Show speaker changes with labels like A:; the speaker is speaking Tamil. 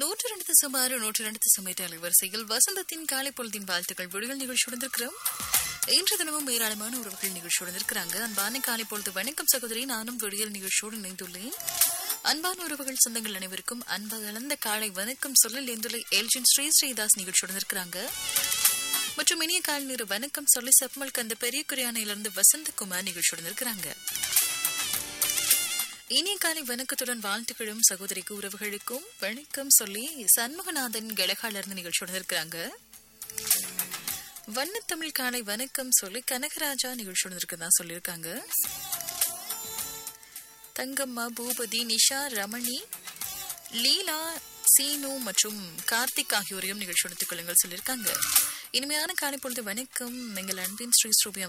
A: நூற்று ரெண்டு சுமாறு நூற்று ரெண்டு சுமைட்டு அலைவரிசையில் வசந்தத்தின் காலை பொழுதின் வாழ்த்துக்கள் விடுகள் நிகழ்ச்சியுடன் இருக்கிறோம் இன்று தினமும் ஏராளமான உறவுகள் நிகழ்ச்சியுடன் இருக்கிறாங்க அன்பான காலை பொழுது வணக்கம் சகோதரி நானும் விடியல் நிகழ்ச்சியோடு இணைந்துள்ளேன் அன்பான உறவுகள் சொந்தங்கள் அனைவருக்கும் அன்பு கலந்த காலை வணக்கம் சொல்ல இணைந்துள்ள எல்ஜின் ஸ்ரீ ஸ்ரீதாஸ் நிகழ்ச்சியுடன் இருக்கிறாங்க மற்றும் இனிய காலை நேர வணக்கம் சொல்லி செப்பமல் கந்த பெரிய குரியானையிலிருந்து வசந்தகுமார் நிகழ்ச்சியுடன் இருக்கிறாங்க இனிய காலை வணக்கத்துடன் வாழ்த்துக்களும் சகோதரிக்கு உறவுகளுக்கும் வணக்கம் சொல்லி சண்முகநாதன் கெலகால இருந்து நிகழ்ச்சியுடன் இருக்கிறாங்க வண்ணத்தமிழ் காலை வணக்கம் சொல்லி கனகராஜா நிகழ்ச்சியுடன் இருக்கதான் சொல்லியிருக்காங்க தங்கம்மா பூபதி நிஷா ரமணி லீலா சீனு மற்றும் கார்த்திக் ஆகியோரையும் நிகழ்ச்சி எடுத்துக் கொள்ளுங்கள் சொல்லியிருக்காங்க இனிமையான காலை பொழுது வணக்கம் எங்கள் அன்பின் ஸ்ரீ ஸ்ரூபி